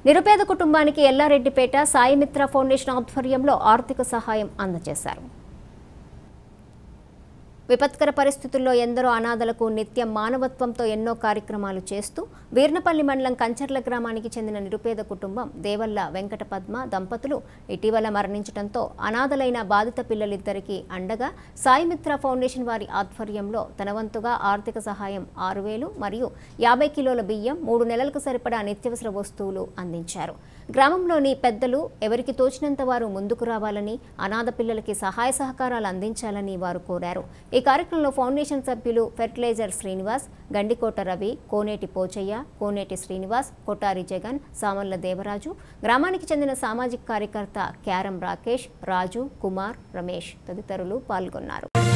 నిరుపేద కుటుంబానికి ఎల్లారెడ్డిపేట సాయిమిత్ర ఫౌండేషన్ ఆధ్వర్యంలో ఆర్థిక సహాయం అందజేశారు విపత్కర పరిస్థితుల్లో ఎందరో అనాథలకు నిత్యం మానవత్వంతో ఎన్నో కార్యక్రమాలు చేస్తూ వీర్నపల్లి మండలం కంచర్ల గ్రామానికి చెందిన నిరుపేద కుటుంబం దేవల్ల వెంకట పద్మ దంపతులు ఇటీవల మరణించడంతో అనాథలైన బాధిత పిల్లలిద్దరికీ అండగా సాయిమిత్ర ఫౌండేషన్ వారి ఆధ్వర్యంలో తన వంతుగా ఆర్థిక సహాయం ఆరు వేలు మరియు యాభై కిలోల బియ్యం మూడు నెలలకు సరిపడా నిత్యవసర వస్తువులు అందించారు గ్రామంలోని పెద్దలు ఎవరికి తోచినంత వారు ముందుకు రావాలని అనాథ పిల్లలకి సహాయ సహకారాలు అందించాలని వారు కోరారు ఈ కార్యక్రమంలో ఫౌండేషన్ సభ్యులు ఫెర్టిలైజర్ శ్రీనివాస్ గండికోట రవి కోనేటి పోచయ్య కోనేటి శ్రీనివాస్ కొటారి జగన్ సామల్ల దేవరాజు గ్రామానికి చెందిన సామాజిక కార్యకర్త క్యారం రాకేష్ రాజు కుమార్ రమేష్ తదితరులు పాల్గొన్నారు